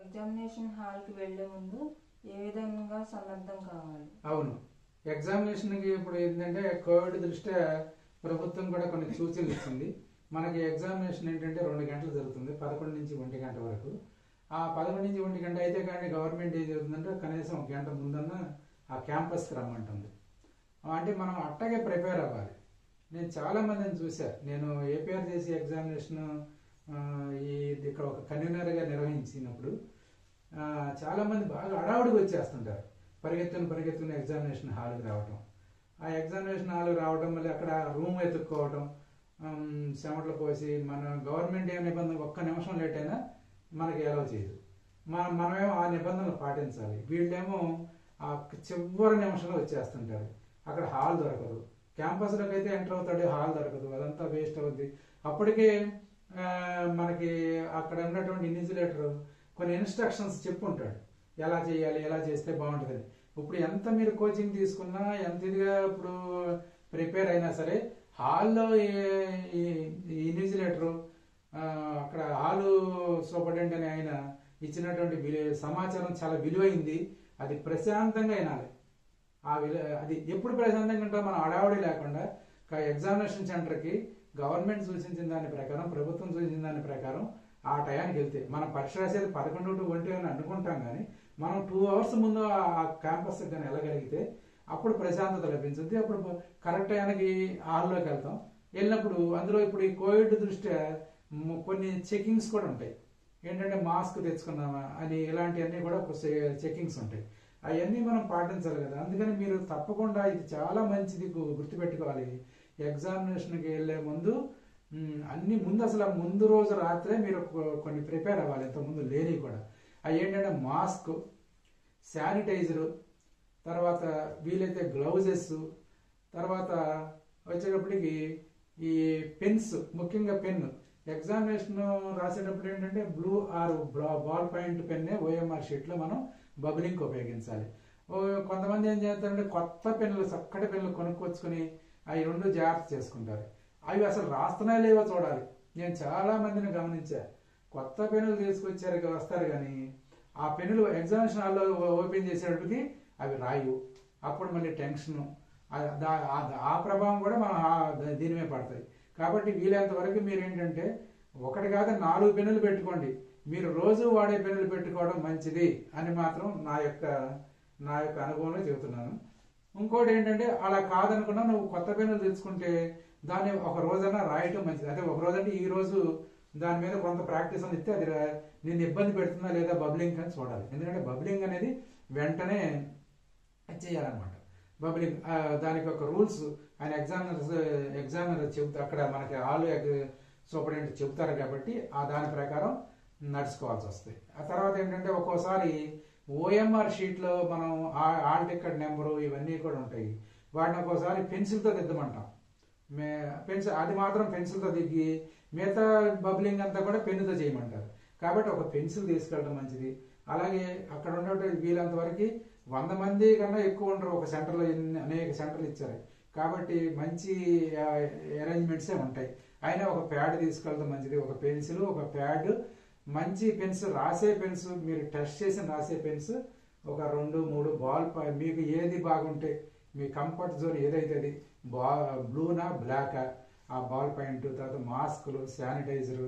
Examination హాల్కి వెళ్లే ముందు ఏ విధంగా సన్నద్ధం కావాలి అవును ఎగ్జామినేషన్కి ఇప్పుడు ఏంటంటే కోవిడ్ దృష్ట్యా ప్రభుత్వం కూడా కొన్ని సూచనలు ఇచ్చింది మనకి ఎగ్జామినేషన్ ఏంటంటే రెండు గంటలు జరుగుతుంది పదకొండు నుంచి ఒంటి గంట వరకు ఆ పదకొండు నుంచి ఒంటి గంట అయితే కానీ గవర్నమెంట్ ఏం జరుగుతుందంటే కనీసం ఒక గంట ముందన్న ఆ క్యాంపస్కి రమ్మంటుంది అంటే మనం అట్టగే ప్రిపేర్ అవ్వాలి నేను చాలా మందిని చూసా నేను ఏపీఆర్ చేసి ఎగ్జామినేషన్ ఆ, ఈ ఇక్కడ ఒక కన్వీనర్గా నిర్వహించినప్పుడు ఆ, చాలా మంది బాగా అడావుడికి వచ్చేస్తుంటారు పరిగెత్తుని పరిగెత్తుకుని ఎగ్జామినేషన్ హాల్కి రావటం ఆ ఎగ్జామినేషన్ హాల్కి రావడం మళ్ళీ అక్కడ రూమ్ ఎత్తుక్కోవటం ఆమ్, చెమటలు పోసి మన గవర్నమెంట్ ఏ నిబంధన ఒక్క నిమిషం లేట్ అయినా మనకి ఎలవ్ చేయదు మనం మనమేమో ఆ నిబంధనలు పాటించాలి వీళ్ళేమో ఆ చివరి నిమిషంలో వచ్చేస్తుంటారు అక్కడ హాల్ దొరకదు క్యాంపస్లోకి అయితే ఎంటర్ అవుతాడు హాల్ దొరకదు అదంతా వేస్ట్ అవుద్ది అప్పటికే ఆ, మనకి అక్కడ ఉన్నటువంటి ఇన్విజిలేటర్ కొన్ని ఇన్స్ట్రక్షన్స్ చెప్పుంటాడు ఎలా చేయాలి ఎలా చేస్తే బాగుంటుంది ఇప్పుడు ఎంత మీరు కోచింగ్ తీసుకున్నా ఎంత ఇదిగా ఇప్పుడు ప్రిపేర్ అయినా సరే హాల్లో ఇన్విజిలేటరు అక్కడ హాలు సూపరింటెండెంట్ అని ఆయన ఇచ్చినటువంటి విలు- సమాచారం చాలా విలువైంది అది ప్రశాంతంగా వినాలి ఆ విలు అది ఎప్పుడు ప్రశాంతంగా ఉంటాం మనం అడావుడి లేకుండా ఎగ్జామినేషన్ సెంటర్కి గవర్నమెంట్ సూచించిన దాని ప్రకారం ప్రభుత్వం సూచించిన దాని ప్రకారం ఆ టయానికి వెళ్తే మనం పరీక్ష రాసేది పదకొండు టు ఒంటి అని అనుకుంటాం కానీ మనం టూ అవర్స్ ముందు ఆ క్యాంపస్ కానీ వెళ్ళగలిగితే అప్పుడు ప్రశాంతత లభించుద్ది అప్పుడు కరెక్ట్ టయానికి హాల్లోకి వెళ్తాం వెళ్ళినప్పుడు అందులో ఇప్పుడు ఈ కోవిడ్ దృష్ట్యా మ్, కొన్ని చెకింగ్స్ కూడా ఉంటాయి ఏంటంటే మాస్క్ తెచ్చుకున్నామా అని ఇలాంటివన్నీ కూడా చెకింగ్స్ ఉంటాయి అవన్నీ మనం పాటించాలి కదా అందుకని మీరు తప్పకుండా ఇది చాలా మంచిది గు- గుర్తుపెట్టుకోవాలి ఎగ్జామినేషన్కి వెళ్ళే ముందు మ్, అన్ని ముందు అసలు ఆ ముందు రోజు రాత్రే మీరు కొ- కొన్ని ప్రిపేర్ అవ్వాలి ఇంత ముందు లేని కూడా అవి ఏంటంటే మాస్క్ శానిటైజరు తర్వాత వీలైతే గ్లౌజెస్ తర్వాత వచ్చేటప్పటికి ఈ పెన్స్ ముఖ్యంగా పెన్ ఎగ్జామినేషన్ రాసేటప్పుడు ఏంటంటే బ్లూ ఆర్ బాల్ పాయింట్ పెన్నే ఓఎంఆర్ షీట్లో మనం బబ్లింగ్ ఉపయోగించాలి ఓ కొంతమంది ఏం చేస్తారంటే కొత్త పెన్నులు చక్కటి పెన్నులు కొనుక్కొచ్చుకొని అవి రెండు జాగ్రత్త చేసుకుంటారు అవి అసలు రాస్తున్నాయో లేవో చూడాలి నేను చాలా మందిని గమనించా కొత్త పెన్నులు తీసుకొచ్చారు వస్తారు కానీ ఆ పెన్నులు ఎగ్జామినేషన్ హాల్లో ఓపెన్ చేసేటప్పటికి అవి రాయు అప్పుడు మళ్ళీ టెన్షను ఆ- దా- ఆ- ఆ ప్రభావం కూడా మనం ఆ- ద- దీని మీద పడతాయి కాబట్టి వీలైనంత వరకు మీరు ఏంటంటే ఒకటి కాదు నాలుగు పెన్నులు పెట్టుకోండి మీరు రోజు వాడే పెన్నులు పెట్టుకోవడం మంచిది అని మాత్రం నా యొక్క నా యొక్క అనుభవంలో చెబుతున్నాను ఇంకోటి ఏంటంటే అలా కాదనుకున్నా నువ్వు కొత్త పెన్నులు తెచ్చుకుంటే దాన్ని ఒక రోజైనా రాయటం మంచిది అదే ఒక రోజు అంటే ఈ రోజు దాని మీద కొంత ప్రాక్టీస్ అని ఇస్తే అది రా- నిన్ను ఇబ్బంది పెడుతుందా లేదా బబ్లింగ్ అని చూడాలి ఎందుకంటే బబ్లింగ్ అనేది వెంటనే చేయాలన్నమాట బబ్లింగ్ ఆ, దానికి ఒక రూల్స్ ఆయన ఎగ్జామినర్స్ ఎగ్జామినర్ చెబుతా అక్కడ మనకి ఆల్ సూపరింటెండెంట్ చెబుతారు కాబట్టి ఆ దాని ప్రకారం నడుచుకోవాల్సి వస్తుంది ఆ తర్వాత ఏంటంటే ఒక్కోసారి ఓఎంఆర్ షీట్లో మనం ఆ- ఆల్ టికెట్ నెంబరు ఇవన్నీ కూడా ఉంటాయి వాటిని ఒక్కోసారి పెన్సిల్తో దిద్దమంటాం మే పెన్సిల్ అది మాత్రం పెన్సిల్తో దిగ్గి మిగతా బబ్లింగ్ అంతా కూడా పెన్నుతో చేయమంటారు కాబట్టి ఒక పెన్సిల్ తీసుకెళ్ళడం మంచిది అలాగే అక్కడ ఉన్నటువంటి వీలంత వరకు వంద మంది కన్నా ఎక్కువ ఉండరు ఒక సెంటర్లో ఎన్ని- అనేక సెంటర్లు ఇచ్చారు కాబట్టి మంచి అరేంజ్మెంట్సే ఉంటాయి అయినా ఒక ప్యాడ్ తీసుకెళ్ళడం మంచిది ఒక పెన్సిల్ ఒక ప్యాడ్ మంచి పెన్స్ రాసే పెన్స్ మీరు టెస్ట్ చేసి రాసే పెన్స్ ఒక రెండు మూడు బాల్ పా- మీకు ఏది బాగుంటే మీ కంఫర్ట్ జోన్ ఏదైతే అది బా బ్లూనా బ్లాకా ఆ బాల్ పాయింట్ తర్వాత మాస్కులు శానిటైజరు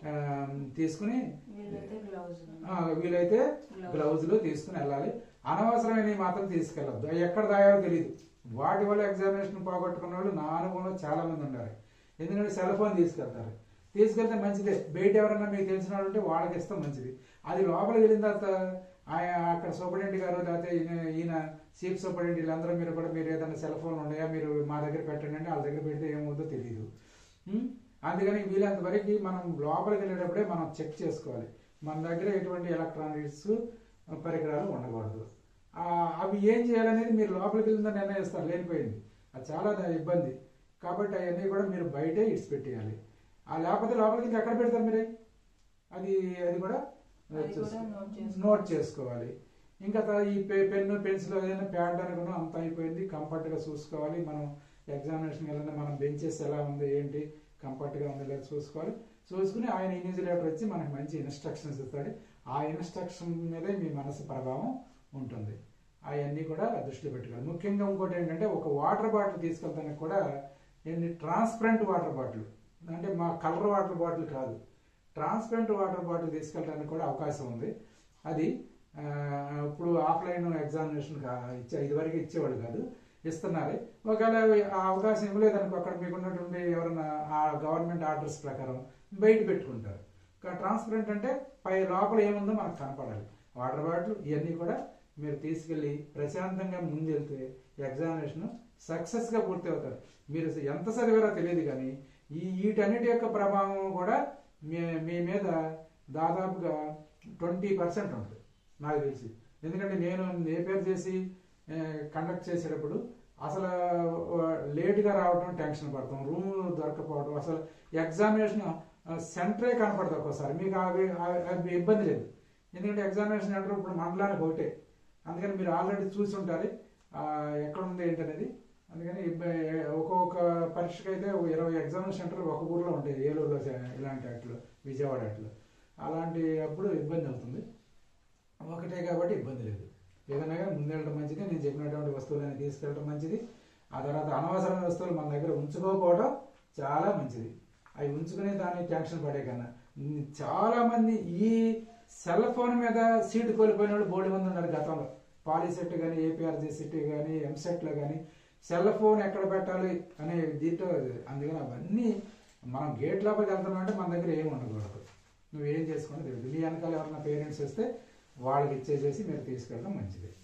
తీసుకుని వీలైతే గ్లౌజ్ ఆ, వీలైతే గ్లౌజులు తీసుకుని వెళ్ళాలి అనవసరమైనవి మాత్రం తీసుకెళ్ళొద్దు అవి ఎక్కడ దాయాలో తెలియదు వాటి వల్ల ఎగ్జామినేషన్ పోగొట్టుకున్న వాళ్ళు నా అనుభవంలో చాలా మంది ఉన్నారు ఎందుకంటే సెల్ ఫోన్ తీసుకెళ్తారు తీసుకెళ్తే మంచిదే బయట ఎవరన్నా మీకు తెలిసిన వాళ్ళు ఉంటే వాళ్ళకి ఇస్తే మంచిది అది లోపలికి వెళ్ళిన తర్వాత ఆయన అక్కడ సూపరింటెండెంట్ గారు లేకపోతే ఈయన ఈయన చీఫ్ సూపరింటెండెంట్ వీళ్ళందరూ మీరు కూడా మీరు ఏదైనా సెల్ ఫోన్ ఉన్నాయా మీరు మా దగ్గర పెట్టండి అంటే వాళ్ళ దగ్గర పెడితే ఏమవుతుందో తెలియదు ఉం? అందుకని వీలంత వరకు మనం లోపలికి వెళ్ళేటప్పుడే మనం చెక్ చేసుకోవాలి మన దగ్గర ఎటువంటి ఎలక్ట్రానిక్స్ పరికరాలు ఉండకూడదు ఆ, అవి ఏం చేయాలనేది మీరు లోపలికి వెళ్ళిందని నిర్ణయిస్తారు లేనిపోయింది అది చాలా దా- ఇబ్బంది కాబట్టి అవన్నీ కూడా మీరు బయటే ఇడిచి పెట్టేయాలి ఆ లేకపోతే లోపలికి ఇంకా ఎక్కడ పెడతారు మీరు అది అది కూడా అది కూడా చూసుకో- నోట్ చేసుకోవాలి. నోట్ చేసుకోవాలి ఇంకా త- ఈ పె- పెన్ను పెన్సిల్ ఏదైనా ప్యాడ్ అనుకున్నా అంత అయిపోయింది కంఫర్ట్గా చూసుకోవాలి మనం ఎగ్జామినేషన్ వెళ్ళిన మనం బెంచెస్ ఎలా ఉంది ఏంటి కంఫర్ట్గా ఉంది లేదా చూసుకోవాలి చూసుకుని ఆయన ఇన్విజిలేటర్ వచ్చి మనకి మంచి ఇన్స్ట్రక్షన్స్ ఇస్తాడు ఆ ఇన్స్ట్రక్షన్ మీదే మీ మనసు ప్రభావం ఉంటుంది అవన్నీ కూడా దృష్టిలో పెట్టుకోవాలి ముఖ్యంగా ఇంకోటి ఏంటంటే ఒక వాటర్ బాటిల్ తీసుకెళ్తానికి కూడా ఏంటి ట్రాన్స్పరెంట్ వాటర్ బాటిల్ అంటే మా కలర్ వాటర్ బాటిల్ కాదు ట్రాన్స్పరెంట్ వాటర్ బాటిల్ తీసుకెళ్ళడానికి కూడా అవకాశం ఉంది అది ఆ, ఇప్పుడు ఆఫ్లైన్ ఎగ్జామినేషన్ ఇచ్చే ఇదివరకు ఇచ్చేవాళ్ళు కాదు ఇస్తున్నారు ఒకవేళ ఆ అవకాశం ఇవ్వలేదనుకో అక్కడ మీకు ఉన్నటువంటి ఎవరైనా ఆ గవర్నమెంట్ ఆర్డర్స్ ప్రకారం బయట పెట్టుకుంటారు ట్రాన్స్పరెంట్ అంటే పై లోపల ఏముందో మనకు కనపడాలి వాటర్ బాటిల్ ఇవన్నీ కూడా మీరు తీసుకెళ్ళి ప్రశాంతంగా ముందెళ్తే ఎగ్జామినేషన్ సక్సెస్గా పూర్తి అవుతారు మీరు ఎంత చదివారో తెలియదు కానీ ఈ వీటన్నిటి యొక్క ప్రభావం కూడా మీ మీ మీద దాదాపుగా ట్వంటీ పర్సెంట్ ఉంటుంది నాకు తెలిసి ఎందుకంటే నేను నేపేర్ చేసి కండక్ట్ చేసేటప్పుడు అసలు లేట్గా రావడం టెన్షన్ పడతాం రూమ్ దొరకపోవడం అసలు ఎగ్జామినేషన్ సెంటరే కనపడదు ఒక్కోసారి మీకు అవి అవి- అవి ఇబ్బంది లేదు ఎందుకంటే ఎగ్జామినేషన్ సెంటర్ ఇప్పుడు మండలానికి ఒకటే అందుకని మీరు ఆల్రెడీ చూసి ఉంటారు ఆ, ఎక్కడ ఉంది ఏంటనేది అందుకని ఇబ్బ- ఒక్కొక్క పరీక్షకి అయితే ఒక ఇరవై ఎగ్జామినేషన్ సెంటర్ ఒక ఊర్లో ఉంటాయి ఏలూరులో చే- ఇలాంటి అట్లు విజయవాడ అట్లు అలాంటి అప్పుడు ఇబ్బంది అవుతుంది ఒకటే కాబట్టి ఇబ్బంది లేదు ఏదైనా కానీ ముందెళ్ళడం మంచిది నేను చెప్పినటువంటి వస్తువులని తీసుకెళ్ళడం మంచిది ఆ తర్వాత అనవసరమైన వస్తువులు మన దగ్గర ఉంచుకోకపోవడం చాలా మంచిది అవి ఉంచుకునే దాన్ని టెన్షన్ పడే కన్నా ఉమ్, చాలా మంది ఈ సెల్ ఫోన్ మీద సీటు కోల్పోయిన వాళ్ళు బోడి మంది ఉన్నారు గతంలో పాలిసెట్ కానీ ఏపీఆర్జీ సెట్ కానీ ఎంసెట్లో కానీ సెల్ ఫోన్ ఎక్కడ పెట్టాలి అనే దీంట్లో అందుకని అవన్నీ మనం గేట్ లోపలికి వెళ్తున్నాం అంటే మన దగ్గర ఏమి ఉండకూడదు నువ్వు ఏం చేసుకుని తెలియదు మీ వెనకాల ఎవరైనా పేరెంట్స్ వస్తే వాళ్ళకి ఇచ్చేసేసి మీరు తీసుకెళ్ళడం మంచిది